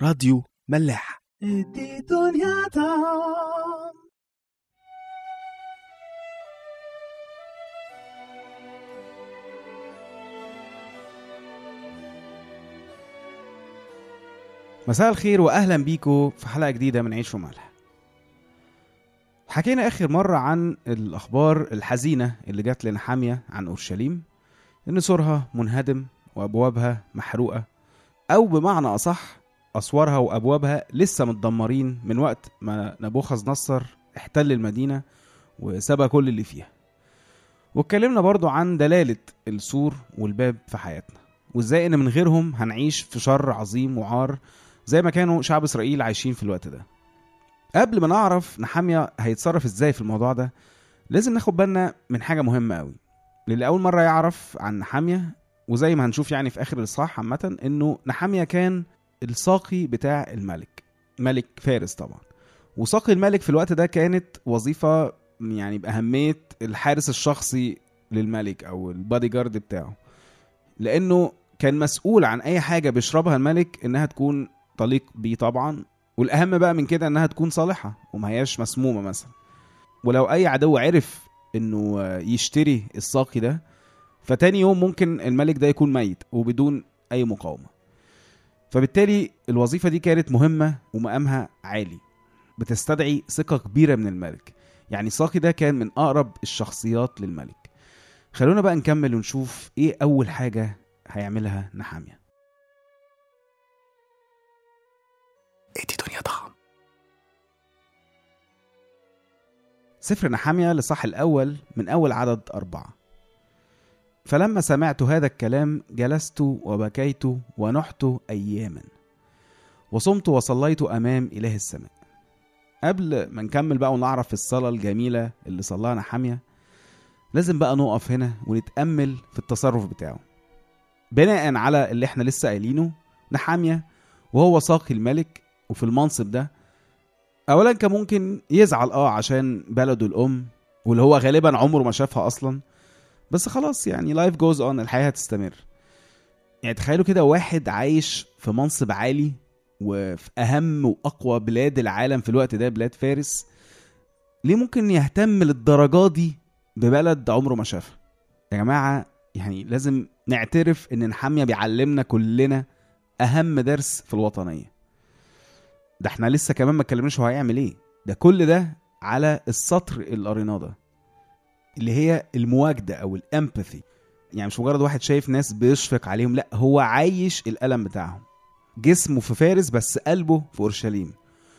راديو ملاح ادي دنيا دام مساء الخير واهلا بيكم في حلقه جديده من عيش وملح حكينا اخر مره عن الاخبار الحزينه اللي جات لنا حاميه عن اورشليم ان سورها منهدم وابوابها محروقه او بمعنى اصح اسوارها وابوابها لسه متدمرين من وقت ما نبوخذ نصر احتل المدينه وسبى كل اللي فيها واتكلمنا برضو عن دلاله السور والباب في حياتنا وازاي ان من غيرهم هنعيش في شر عظيم وعار زي ما كانوا شعب اسرائيل عايشين في الوقت ده قبل ما نعرف نحامية هيتصرف ازاي في الموضوع ده لازم ناخد بالنا من حاجة مهمة قوي للي أول مرة يعرف عن نحامية وزي ما هنشوف يعني في آخر الإصحاح عامة إنه نحامية كان الساقي بتاع الملك ملك فارس طبعا وساقي الملك في الوقت ده كانت وظيفة يعني بأهمية الحارس الشخصي للملك أو البادي جارد بتاعه لأنه كان مسؤول عن أي حاجة بيشربها الملك إنها تكون تليق بيه طبعا والاهم بقى من كده انها تكون صالحه وما هياش مسمومه مثلا ولو اي عدو عرف انه يشتري الساقي ده فتاني يوم ممكن الملك ده يكون ميت وبدون اي مقاومه فبالتالي الوظيفه دي كانت مهمه ومقامها عالي بتستدعي ثقه كبيره من الملك يعني الساقي ده كان من اقرب الشخصيات للملك خلونا بقى نكمل ونشوف ايه اول حاجه هيعملها نحاميه ادي دنيا طعم سفر نحامية لصح الأول من أول عدد أربعة فلما سمعت هذا الكلام جلست وبكيت ونحت أياما وصمت وصليت أمام إله السماء قبل ما نكمل بقى ونعرف الصلاة الجميلة اللي صلاها نحامية لازم بقى نقف هنا ونتأمل في التصرف بتاعه بناء على اللي احنا لسه قايلينه نحامية وهو ساقي الملك وفي المنصب ده اولا كان ممكن يزعل اه عشان بلده الام واللي هو غالبا عمره ما شافها اصلا بس خلاص يعني لايف جوز اون الحياه هتستمر يعني تخيلوا كده واحد عايش في منصب عالي وفي اهم واقوى بلاد العالم في الوقت ده بلاد فارس ليه ممكن يهتم للدرجات دي ببلد عمره ما شافها يا جماعه يعني لازم نعترف ان نحاميه بيعلمنا كلنا اهم درس في الوطنيه ده احنا لسه كمان ما اتكلمناش هو هيعمل ايه ده كل ده على السطر اللي قريناه ده اللي هي المواجده او الامباثي يعني مش مجرد واحد شايف ناس بيشفق عليهم لا هو عايش الالم بتاعهم جسمه في فارس بس قلبه في اورشليم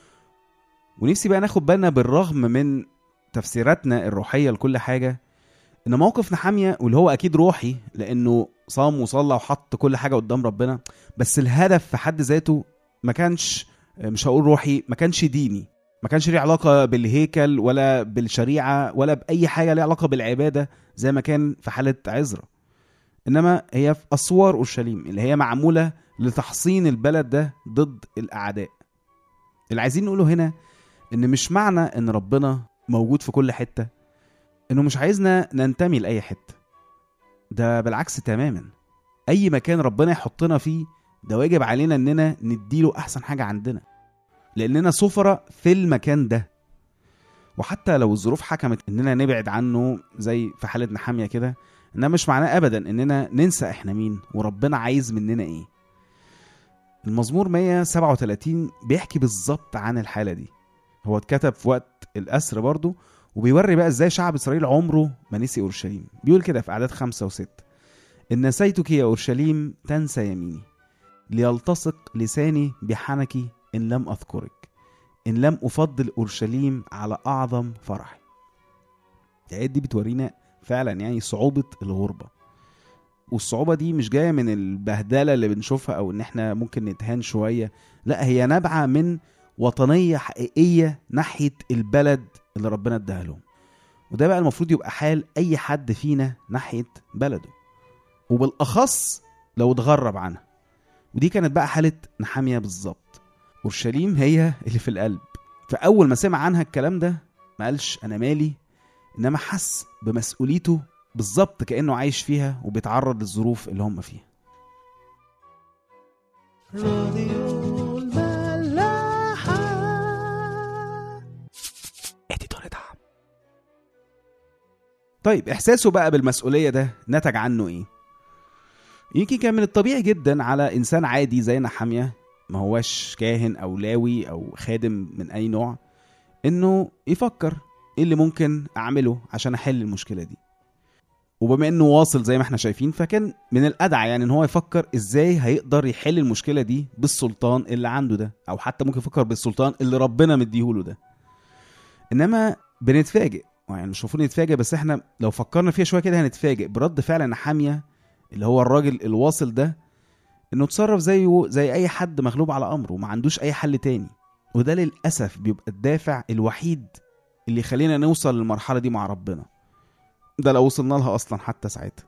ونفسي بقى ناخد بالنا بالرغم من تفسيراتنا الروحيه لكل حاجه ان موقف نحاميه واللي هو اكيد روحي لانه صام وصلى وحط كل حاجه قدام ربنا بس الهدف في حد ذاته ما كانش مش هقول روحي ما كانش ديني ما كانش ليه علاقه بالهيكل ولا بالشريعه ولا باي حاجه ليها علاقه بالعباده زي ما كان في حاله عزرا انما هي في اسوار اورشليم اللي هي معموله لتحصين البلد ده ضد الاعداء اللي عايزين نقوله هنا ان مش معنى ان ربنا موجود في كل حته انه مش عايزنا ننتمي لاي حته ده بالعكس تماما اي مكان ربنا يحطنا فيه ده واجب علينا اننا نديله احسن حاجه عندنا لاننا سفراء في المكان ده وحتى لو الظروف حكمت اننا نبعد عنه زي في حاله نحاميه كده انما مش معناه ابدا اننا ننسى احنا مين وربنا عايز مننا ايه المزمور 137 بيحكي بالظبط عن الحاله دي هو اتكتب في وقت الاسر برضه وبيوري بقى ازاي شعب اسرائيل عمره ما نسي اورشليم بيقول كده في اعداد خمسة وستة ان نسيتك يا اورشليم تنسى يميني ليلتصق لساني بحنك إن لم أذكرك إن لم أفضل أورشليم على أعظم فرحي الآيات دي بتورينا فعلا يعني صعوبة الغربة والصعوبة دي مش جاية من البهدلة اللي بنشوفها أو إن إحنا ممكن نتهان شوية لا هي نابعة من وطنية حقيقية ناحية البلد اللي ربنا اداها لهم وده بقى المفروض يبقى حال أي حد فينا ناحية بلده وبالأخص لو اتغرب عنها ودي كانت بقى حالة نحامية بالظبط أورشليم هي اللي في القلب فأول ما سمع عنها الكلام ده ما قالش أنا مالي إنما حس بمسؤوليته بالظبط كأنه عايش فيها وبيتعرض للظروف اللي هم فيها راديو الملاح طيب احساسه بقى بالمسؤوليه ده نتج عنه ايه يمكن كان من الطبيعي جدا على انسان عادي زي نحاميه ما هواش كاهن او لاوي او خادم من اي نوع انه يفكر ايه اللي ممكن اعمله عشان احل المشكله دي وبما انه واصل زي ما احنا شايفين فكان من الادعى يعني ان هو يفكر ازاي هيقدر يحل المشكله دي بالسلطان اللي عنده ده او حتى ممكن يفكر بالسلطان اللي ربنا مديهوله ده انما بنتفاجئ يعني مش المفروض نتفاجئ بس احنا لو فكرنا فيها شويه كده هنتفاجئ برد فعل نحاميه اللي هو الراجل الواصل ده انه اتصرف زيه زي اي حد مغلوب على امره وما عندوش اي حل تاني وده للاسف بيبقى الدافع الوحيد اللي يخلينا نوصل للمرحله دي مع ربنا ده لو وصلنا لها اصلا حتى ساعتها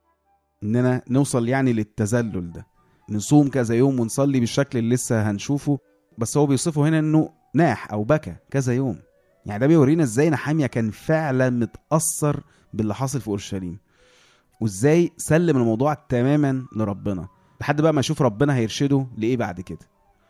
اننا نوصل يعني للتذلل ده نصوم كذا يوم ونصلي بالشكل اللي لسه هنشوفه بس هو بيوصفه هنا انه ناح او بكى كذا يوم يعني ده بيورينا ازاي نحامية كان فعلا متأثر باللي حاصل في اورشليم وازاي سلم الموضوع تماما لربنا لحد بقى ما يشوف ربنا هيرشده لايه بعد كده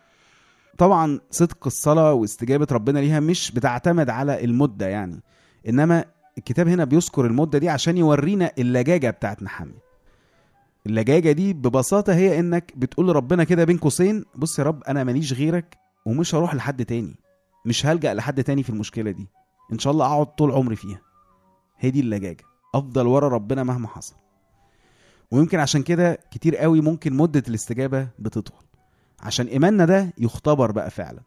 طبعا صدق الصلاة واستجابة ربنا ليها مش بتعتمد على المدة يعني انما الكتاب هنا بيذكر المدة دي عشان يورينا اللجاجة بتاعت نحامية اللجاجة دي ببساطة هي انك بتقول لربنا كده بين قوسين بص يا رب انا ماليش غيرك ومش هروح لحد تاني مش هلجأ لحد تاني في المشكلة دي ان شاء الله اقعد طول عمري فيها هي دي اللجاجة افضل ورا ربنا مهما حصل ويمكن عشان كده كتير قوي ممكن مدة الاستجابة بتطول عشان ايماننا ده يختبر بقى فعلا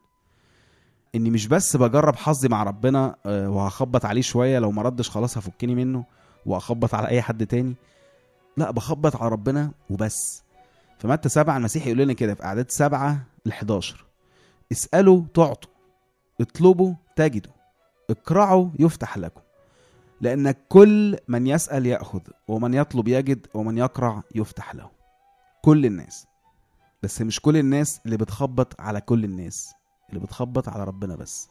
اني مش بس بجرب حظي مع ربنا آه، وهخبط عليه شويه لو ما ردش خلاص هفكني منه واخبط على اي حد تاني لا بخبط على ربنا وبس في متى سبعة المسيح يقول لنا كده في اعداد سبعة ل 11 اسألوا تعطوا اطلبوا تجدوا اقرعوا يفتح لكم لأن كل من يسأل يأخذ ومن يطلب يجد ومن يقرع يفتح له كل الناس بس مش كل الناس اللي بتخبط على كل الناس اللي بتخبط على ربنا بس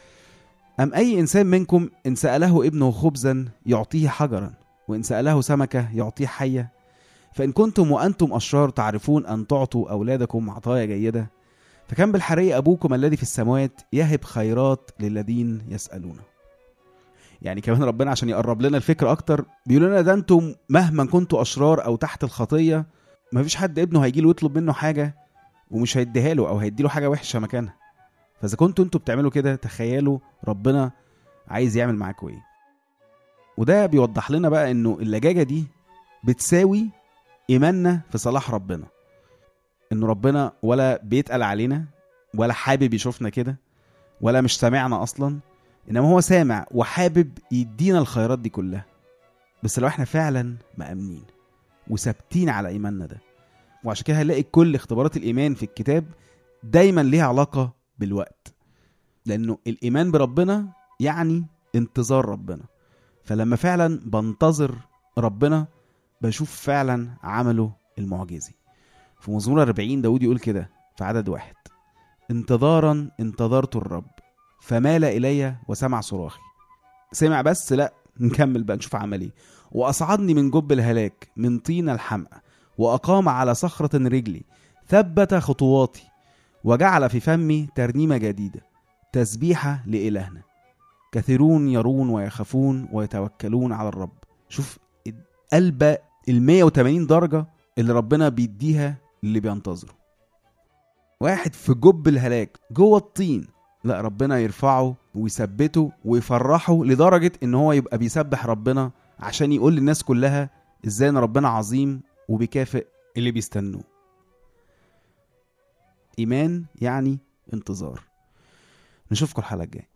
أم أي إنسان منكم إن سأله ابنه خبزا يعطيه حجرا وإن سأله سمكة يعطيه حية فإن كنتم وأنتم أشرار تعرفون أن تعطوا أولادكم عطايا جيدة فكم بالحري أبوكم الذي في السماوات يهب خيرات للذين يسألونه يعني كمان ربنا عشان يقرب لنا الفكرة أكتر بيقول لنا ده أنتم مهما كنتوا أشرار أو تحت الخطية مفيش حد ابنه هيجي له يطلب منه حاجة ومش هيديها له أو هيديله حاجة وحشة مكانها فإذا كنتوا أنتوا بتعملوا كده تخيلوا ربنا عايز يعمل معاكوا إيه وده بيوضح لنا بقى إنه اللجاجة دي بتساوي إيماننا في صلاح ربنا إنه ربنا ولا بيتقل علينا ولا حابب يشوفنا كده ولا مش سامعنا أصلا إنما هو سامع وحابب يدينا الخيرات دي كلها بس لو احنا فعلا مأمنين وثابتين على إيماننا ده وعشان كده هنلاقي كل اختبارات الإيمان في الكتاب دايما ليها علاقة بالوقت لأنه الإيمان بربنا يعني انتظار ربنا فلما فعلا بنتظر ربنا بشوف فعلا عمله المعجزي في مزمور 40 داود يقول كده في عدد واحد انتظارا انتظرت الرب فمال إلي وسمع صراخي سمع بس لا نكمل بقى نشوف عمل ايه وأصعدني من جب الهلاك من طين الحمأة وأقام على صخرة رجلي ثبت خطواتي وجعل في فمي ترنيمة جديدة تسبيحة لإلهنا كثيرون يرون ويخافون ويتوكلون على الرب شوف قلب ال 180 درجة اللي ربنا بيديها اللي بينتظره واحد في جب الهلاك جوه الطين لا ربنا يرفعه ويثبته ويفرحه لدرجة ان هو يبقى بيسبح ربنا عشان يقول للناس كلها ازاي ان ربنا عظيم وبيكافئ اللي بيستنوه ايمان يعني انتظار نشوفكم الحلقة الجاية